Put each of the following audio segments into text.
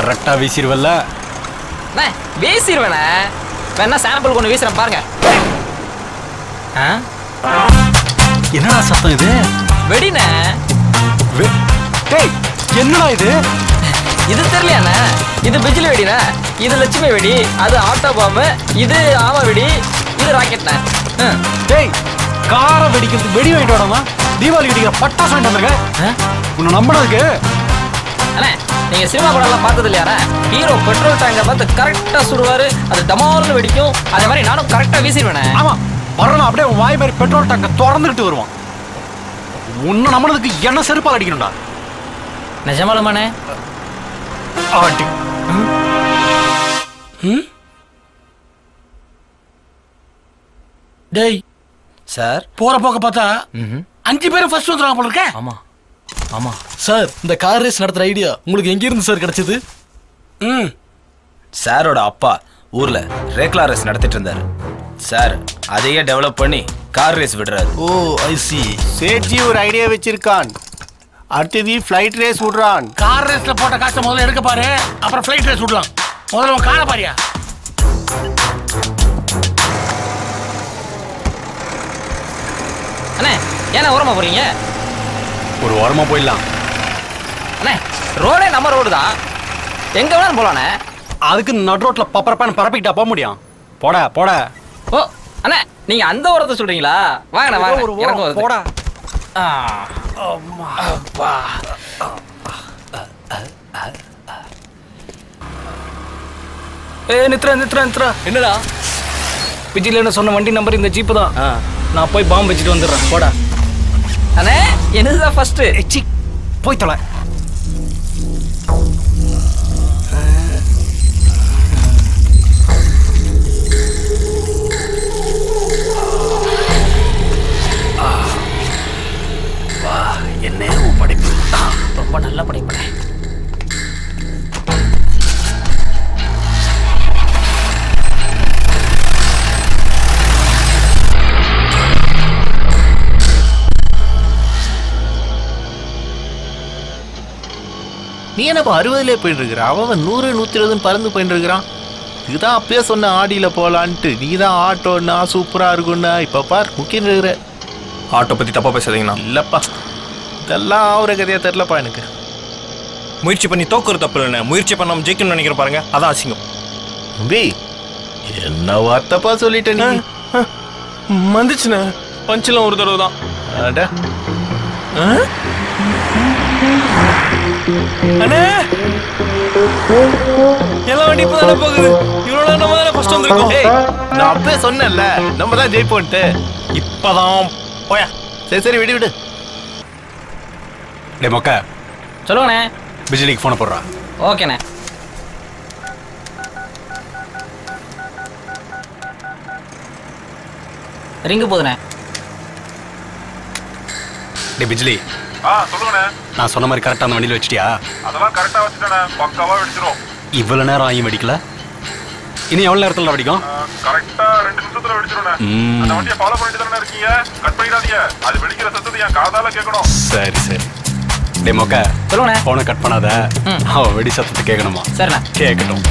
கரெக்டா வீசிடுவல்ல அண்ணே வீசிடுவேண்ணே வேணா சாம்பிள் கொண்டு வீசுறேன் பாருங்க ஆ என்னடா சத்தம் இது வெடிண்ணே வெ- டேய் என்னடா இது இது தெரியலையாண்ணே இது பிஜிலி வெடிண்ணே இது லட்சுமி வெடி அது ஆட்டோ பாம்பு இது ஆமா வெடி இது ராக்கெட்ண்ணே ம். டேய் காரை வெடிக்கிறது வெடி வாங்கிட்டு வாடாமா தீபாவளி வெடிக்கிற பட்டாசு வாங்கிட்டு வந்திருக்க ஆ? உன்னை நம்பினதுக்கு அண்ணே நீங்க சினிமா படம் எல்லாம் பார்த்தது இல்லையாண்ணே ஹீரோ பெட்ரோல் டேங்கை பார்த்து கரெக்டா சுடுவாரு அது டமால்னு வெடிக்கும் அதே மாதிரி நானும் கரெக்டா வீசிடுவேண்ணே ஆமா வரணும் அப்படியே உன் வாய் மாதிரி பெட்ரோல் டேங்க திறந்துக்கிட்டு வருவான் உன்னை நம்பினதுக்கு என்ன செருப்பால் அடிக்கணும்டா நிஜமாலுமாண்ணே ஆட்டி டேய் சார் போற போக்க பார்த்தா அஞ்சு பேரும் ஃபர்ஸ்ட் வந்துடுவாங்க போல இருக்க ஆமா ஆமா சார் இந்த கார் ரேஸ் நடத்துற ஐடியா உங்களுக்கு எங்க இருந்து சார் கிடைச்சது ம் சாரோட அப்பா ஊர்ல ரேக்லா ரேஸ் நடத்திட்டு இருந்தாரு சார் அதையே டெவலப் பண்ணி கார் ரேஸ் விடுறாரு ஓ ஐ சி சேட்ஜி ஒரு ஐடியா வச்சிருக்கான் அடுத்தது ஃப்ளைட் ரேஸ் விடுறான் கார் ரேஸ்ல போட்ட காசை முதல்ல எடுக்க பாரு அப்புறம் ஃப்ளைட் ரேஸ் விடலாம் முதல்ல உன் காரை பாரியா அண்ணே ஏண்ணே ஓரமா போறீங்க ஒரு ஓரமா போயிடலாம் அண்ணே ரோடே நம்ம ரோடு தான் எங்க வேணாலும் போலாண்ணே அதுக்கு நடு ரோட்ல பப்பரப்பான்னு பரப்பிக்கிட்டா போக முடியும் போட போட ஓ அண்ணே நீங்க அந்த ஓரத்தை சொல்றீங்களா வாங்கண்ணே வாங்க ஒரு எனக்கு ஓரம் வருது. போடா ஆ. ஏ நித்ரா நித்ரா நித்ரா என்னடா விஜில என்ன சொன்ன வண்டி நம்பர் இந்த ஜீப்பு தான் நான் போய் பாம்பு வச்சுட்டு வந்துடுறேன் போடா அண்ணே என்னதுதான் ஃபர்ஸ்ட் சி போய் தொலை என்ன உன் படைப்பு ரொம்ப நல்ல படைப்படை நீ என்னப்பா அறுபதுலேயே போயிட்டு இருக்கிற அவன் நூறு நூற்றி இருபதுன்னு பறந்து போயிட்டு இருக்கிறான் இதுதான் அப்பயே சொன்ன ஆடியில் போகலான்ட்டு நீ தான் ஆட்டோன்னா சூப்பராக இருக்கும்னா இப்போ பார் முக்கியம் இருக்கிற ஆட்டோ பத்தி தப்பா பேசாதீங்கண்ணா இல்லைப்பா இதெல்லாம் ஆகுற கதையாக தெரிலப்பா எனக்கு முயற்சி பண்ணி தோக்குறது தப்பு இல்லைண்ணே முயற்சி பண்ணாம ஜெயிக்கணும்னு நினைக்கிற பாருங்க அதான் அசிங்கம் தம்பி என்ன வார்த்தைப்பா சொல்லிட்ட நீ வந்துச்சுண்ணே பஞ்செல்லாம் ஒரு தடவை தான் அட அண்ணே எல்லா வண்டி இப்போ தானே போகுது இவ்வளோ நேரம் நம்ம தானே ஃபர்ஸ்ட் வந்திருக்கோம் ஏய் நான் அப்பவே சொன்னேன்ல நம்ம தான் ஜெயிப்போன்ட்டு இப்பதான் போயா சரி சரி விடு விடு டே மொக்க சொல்லுங்கண்ணே பிஜிலிக்கு ஃபோனை போடுறா ஓகேண்ணே ரிங்கு போதுண்ணே டே பிஜிலி ஆ சொல்லுங்கண்ணே நான் சொன்ன மாதிரி கரெக்டாக அந்த வண்டியில் வச்சிட்டியா அதெல்லாம் கரெக்டா வச்சுட்டேண்ணே பக்காவா வெடிச்சிரும் இவ்வளோ நேரம் ஆகியும் வெடிக்கல இனி எவ்வளோ நேரத்தில் வெடிக்கும் கரெக்டா ரெண்டு நிமிஷத்துல வெடிச்சிரும்ண்ணே ம். அந்த வண்டியை ஃபாலோ பண்ணிட்டு தானே இருக்கீங்க கட் பண்ணிடாதீங்க அது வெடிக்கிற சத்தத்தை என் காதால கேட்கணும் சரி சரி டே மொக்க சொல்லுங்கண்ணே ஃபோனை கட் பண்ணாத ம். அவன் வெடி சத்தத்தை கேட்கணுமா சரிண்ணே கேட்கட்டும்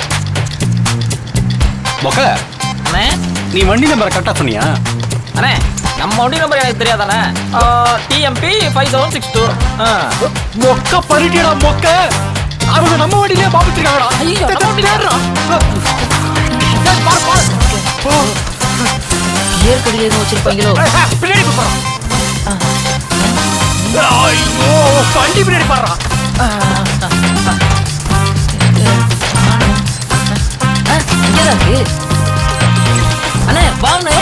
மொக்க அண்ணே நீ வண்டி நம்பரை கரெக்டாக சொன்னியா அண்ணே நம்ம வண்டி நம்பர் எனக்கு தெரியாதானே TMP five seven six two மொக்க பண்ணிட்டியடா மொக்க அவங்க நம்ம வண்டியிலே பாபிச்சிருக்காங்கடா ஐயோ, நம்ம வண்டியில ஏற்கனவே எதுவும் வச்சிருப்பாங்களோ பின்னாடி போறான் ஐயோ வண்டி பின்னாடி பாடுறா இங்கதான் இருக்கு அண்ணே வாங்கண்ணே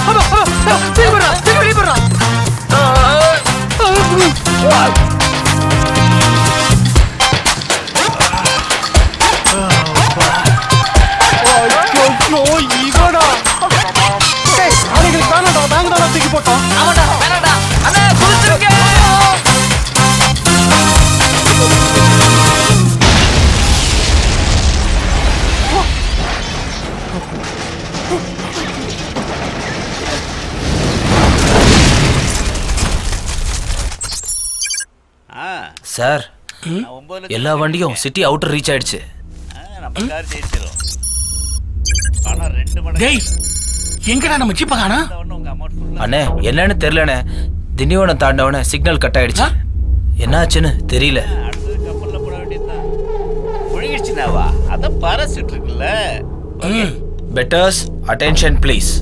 இவடா அவனுக்கு தானடா நாங்க தானே தூக்கி போட்டோம் ஆமாடா வேணாடா அண்ணே குளிச்சிருக்க சார் எல்லா வண்டியும் சிட்டி அவுட்டர் ரீச் ஆயிடுச்சு நம்ம கார் ஜெயிச்சிரும் பணம் ரெண்டு மடங்கு டேய் எங்கடா நம்ம ஜீப்பை காணா ஒண்ணு உங்க அமௌண்ட் ஃபுல்லா அண்ணே என்னன்னு தெரியலண்ணே திண்டிவனம் தாண்டவன சிக்னல் கட் ஆயிடுச்சு என்னாச்சுன்னு தெரியல அடுத்தது கப்பல்ல போட வேண்டியதுதான் முழுகிடுச்சுனாவா அதான் பாராசூட் இருக்குல்ல ம் பெட்டர்ஸ் அட்டென்ஷன் ப்ளீஸ்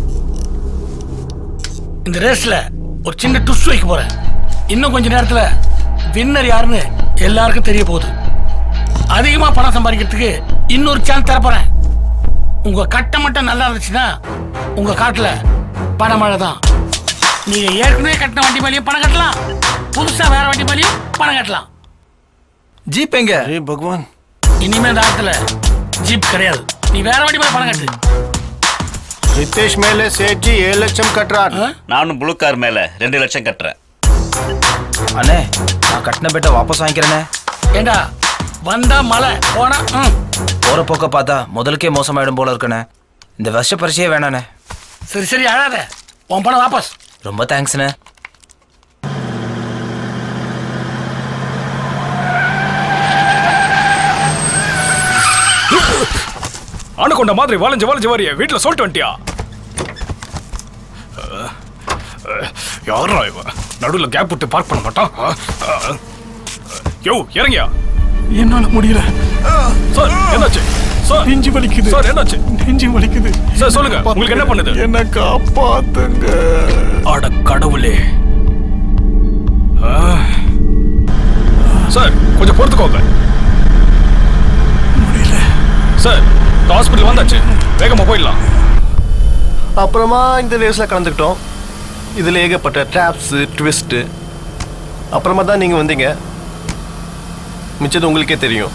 இந்த ரேஸ்ல ஒரு சின்ன டுஸ் வைக்க போறேன் இன்னும் கொஞ்ச நேரத்துல வின்னர் யாருன்னு எல்லாருக்கும் தெரிய போகுது அதிகமா பணம் சம்பாதிக்கிறதுக்கு இன்னொரு சான்ஸ் தரப்போறேன் உங்க கட்டம் மட்டும் நல்லா இருந்துச்சுன்னா உங்க காட்டுல பணமழை தான் நீங்க ஏற்கனவே கட்டின வண்டி மேலேயும் பணம் கட்டலாம் புதுசா வேற வண்டி மேலேயும் பணம் கட்டலாம் ஜீப் எங்க ஏய் பகவான் இனிமே இந்த ஆத்துல ஜீப் கிடையாது நீ வேற வண்டி மேல பணம் கட்டு ரித்தேஷ் மேலே சேட்ஜி ஏழு லட்சம் கட்டுறார் ஆ? நானும் ப்ளூ கார் மேல ரெண்டு லட்சம் கட்டுறேன் அண்ணே நான் கட்டின பெட்டை வாபஸ் வாங்கிக்கிறேனே ஏண்டா வந்தா மழை போனா ம். போற போக்க பார்த்தா முதலுக்கே மோசமாயிடும் போல இருக்கண்ணே இந்த வருஷ பரிசையே வேணாண்ணே சரி சரி அழாத உன் பணம் வாபஸ் ரொம்ப தேங்க்ஸ்ண்ணே அணுகொண்ட மாதிரி வளைஞ்சு வளைஞ்சு வரிய வீட்டுல சொல்லிட்டு வந்துட்டியா யாரா இவ நடுவுல கேப் விட்டு பார்க் பண்ண மாட்டான் யோ இறங்கியா என்னால முடியல சார் என்னாச்சு சார் நெஞ்சு வலிக்குது சார் என்னாச்சு நெஞ்சு வலிக்குது சார் சொல்லுங்க உங்களுக்கு என்ன பண்ணுது என்ன காப்பாத்துங்க அட கடவுளே ஆ. சார் கொஞ்சம் பொறுத்துக்கோங்க முடியல சார் ஹாஸ்பிட்டல் வந்தாச்சு வேகமா போயிடலாம் அப்புறமா இந்த ரேஸ்ல கலந்துக்கிட்டோம் இதுல ஏகப்பட்ட ட்ராப்ஸ் ட்விஸ்ட் அப்புறமா தான் நீங்க வந்தீங்க மிச்சது உங்களுக்கே தெரியும்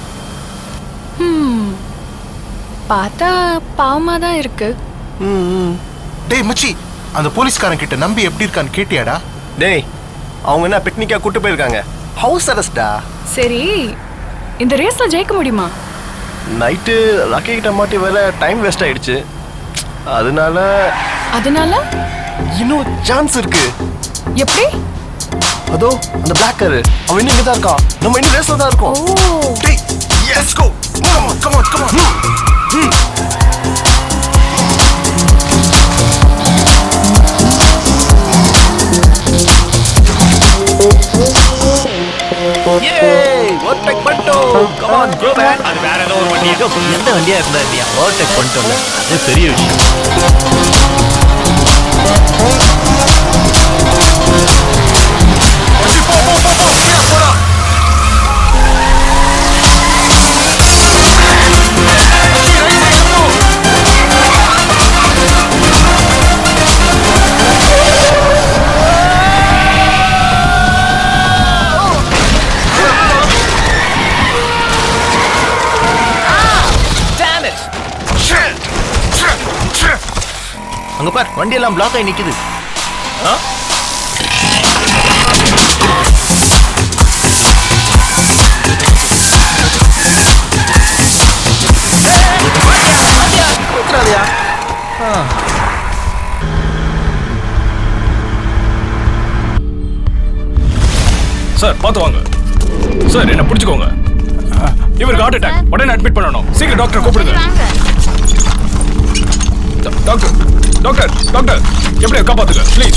பார்த்தா பாவமா தான் இருக்கு டேய் மச்சி அந்த போலீஸ்காரன் கிட்ட நம்பி எப்படி இருக்கான்னு கேட்டியாடா டேய் அவங்க என்ன பிக்னிக்கா கூட்டு போயிருக்காங்க ஹவுஸ் அரெஸ்டா சரி இந்த ரேஸ்ல ஜெயிக்க முடியுமா நைட்டு லக்கி கிட்ட மாட்டி வேற டைம் வேஸ்ட் ஆயிடுச்சு அதனால அதனால இன்னும் சான்ஸ் இருக்கு எப்படி அதோ அந்த பிளாக் காரு அவன் இன்னும் இங்க தான் இருக்கான் நம்ம இன்னும் ரேஸ்ல தான் இருக்கோம் டேய் yes go come on come on come on overtake பண்ணிட்டோம் கம் ஆன் கோ மேன் அது வேற ஏதோ ஒரு வண்டி எந்த வண்டியா இருந்தா இல்லையா ஓவர்டேக் பண்ணிட்டோம்ல அது பெரிய விஷயம் அங்க பார் வண்டி எல்லாம் பிளாக் ஆகி நிக்குது ஊத்துறாதயா சார் பார்த்து வாங்க சார் என்ன பிடிச்சுக்கோங்க இவருக்கு ஹார்ட் அட்டாக் உடனே அட்மிட் பண்ணணும் சீக்கிரம் டாக்டர் கூப்பிடுங்க ட- டாக்டர் டாக்டர் டாக்டர் எப்படியா காப்பாத்துங்க ப்ளீஸ்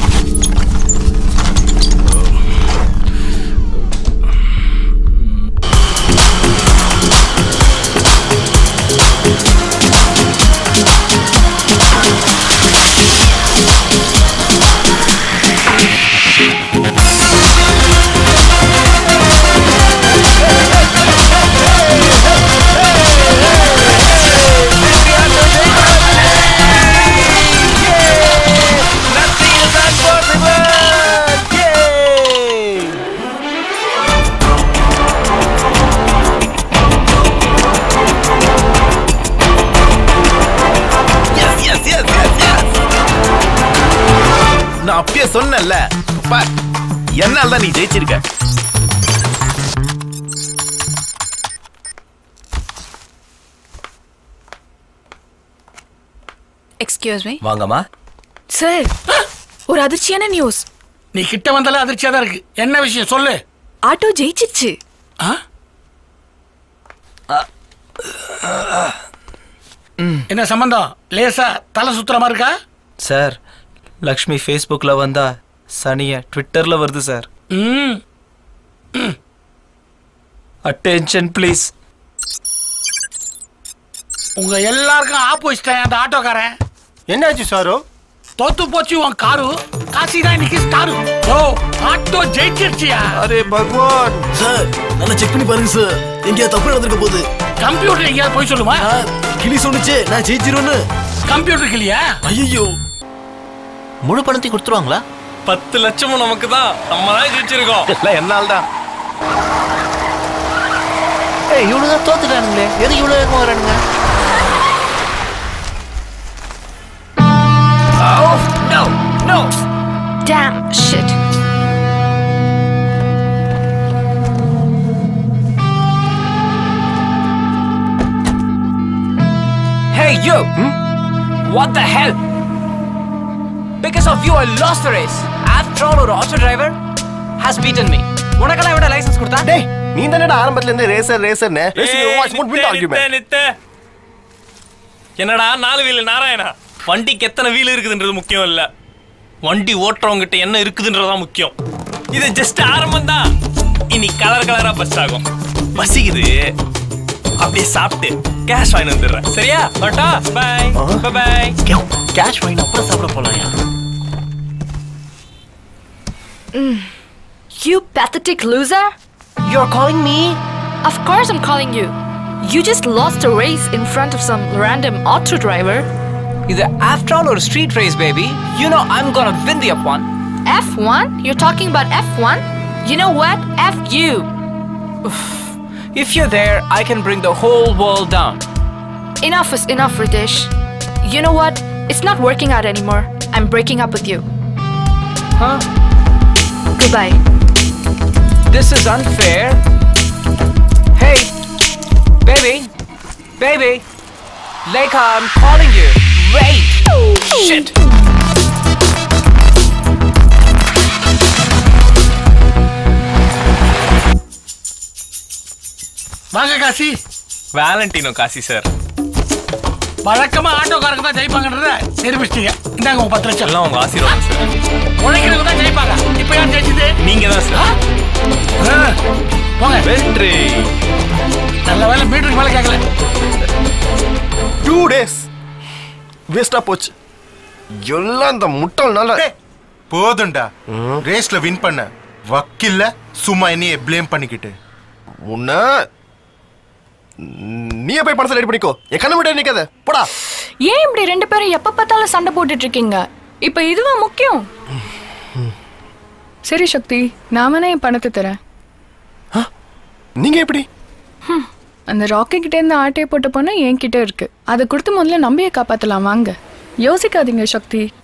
நான் அப்பயே சொன்னேன்ல பார் என்னால தான் நீ ஜெயிச்சிருக்க எக்ஸ்கியூஸ் மீ வாங்கம்மா சார் ஒரு அதிர்ச்சியான நியூஸ் நீ கிட்ட வந்தாலே அதிர்ச்சியா தான் இருக்கு என்ன விஷயம் சொல்லு ஆட்டோ ஜெயிச்சிச்சு என்ன சம்பந்தம் லேசா தலை சுத்துற மாதிரி இருக்கா சார் லக்ஷ்மி ஃபேஸ்புக்கில் வந்தா சனியை ட்விட்டரில் வருது சார் ம் அட்டென்ஷன் ப்ளீஸ் உங்க எல்லாருக்கும் ஆப் வச்சிட்டேன் அந்த ஆட்டோக்காரன் என்னாச்சு சாரோ தோத்து போச்சு உன் காரு காசி தான் இன்னைக்கு ஸ்டாரு ஓ ஆட்டோ ஜெயிச்சிருச்சியா அரே பகவான் சார் நல்லா செக் பண்ணி பாருங்க சார் எங்கேயா தப்பு நடந்திருக்க போகுது கம்ப்யூட்டர் எங்கேயாவது போய் சொல்லுமா கிளி சொன்னுச்சு நான் ஜெயிச்சிருவேன்னு கம்ப்யூட்டர் இல்லையா ஐயோ முழு பணத்தையும் கொடுத்துருவாங்களா பத்து லட்சமும் நமக்கு தான் நம்ம தான் ஜெயிச்சிருக்கோம் எல்லாம் என்னால் தான் ஏய் இவ்வளவு தான் தோத்துட்டானுங்களே எது இவ்வளவு வேகமா வரானுங்க No, no. Damn shit. Hey, you! What the hell? Because of you, I lost the race. After all, ஒரு auto driver has beaten me. உனக்கெல்லாம் விட லைசன்ஸ் கொடுத்தா டேய் நீ தானடா ஆரம்பத்துல இருந்து ரேசர் ரேசர்னு வாட்ச் மூட் வின் ஆர்குமெண்ட் என்னடா நாலு வீல் நாராயணா வண்டிக்கு எத்தனை வீல் இருக்குதுன்றது முக்கியம் இல்ல வண்டி ஓட்டுறவங்க கிட்ட என்ன இருக்குதுன்றதுதான் முக்கியம் இது ஜஸ்ட் ஆரம்பம் தான் இனி கலர் கலரா பஸ் ஆகும் பசிக்குது அப்படியே சாப்பிட்டு கேஷ் வாங்கி வந்துடுறேன் சரியா பட்டா பை பை கேஷ் வாங்கி அப்புறம் சாப்பிட போலாம்யா You pathetic loser? You're calling me? Of course I'm calling you. You just lost a race in front of some random auto driver. இது after all ஒரு street race, baby. You know I'm gonna win the F1. F1? You're talking about F1? You know what? F you. If you're there, I can bring the whole world down. Enough is enough, Ritesh. You know what? It's not working out anymore. I'm breaking up with you. Huh? Goodbye. This is unfair. Hey, baby, baby, Leica, I'm calling you. Wait. Shit. வாங்க Kashi Valentino Kashi sir வழக்கமா ஆட்டோக்காரங்க தான் ஜெயிப்பாங்கன்றத நிரூபிச்சிட்டீங்க இந்தாங்க உங்க பத்து லட்சம் எல்லாம் உங்க ஆசீர்வாதம் சார் உழைக்கிறவங்க தான் ஜெயிப்பாங்க இப்போ யார் ஜெயிச்சது நீங்க தான் சார் ஆ, போங்க வெற்றி நல்ல வேலை மீட்டருக்கு மேல கேட்கல டூ டேஸ் வேஸ்டா போச்சு எல்லாம் இந்த முட்டாள்னால போதும்டா ரேஸ்ல வின் பண்ண வக்கில்ல சும்மா என்னைய ப்ளேம் பண்ணிக்கிட்டு உன்ன நீயே போய் பணத்தை ரெடி பண்ணிக்கோ என் கண்ணு விட்டு நிக்காத போடா ஏன் இப்படி ரெண்டு பேரும் எப்ப பார்த்தாலும் சண்டை போட்டுட்டு இருக்கீங்க இப்ப இதுவா முக்கியம் சரி சக்தி நான் வேணா என் பணத்தை தரேன் நீங்க எப்படி அந்த ராக்கி கிட்ட இருந்து ஆட்டையை போட்ட பொண்ணு என்கிட்ட இருக்கு அதை கொடுத்து முதல்ல நம்பியை காப்பாத்தலாம் வாங்க யோசிக்காதீங்க சக்தி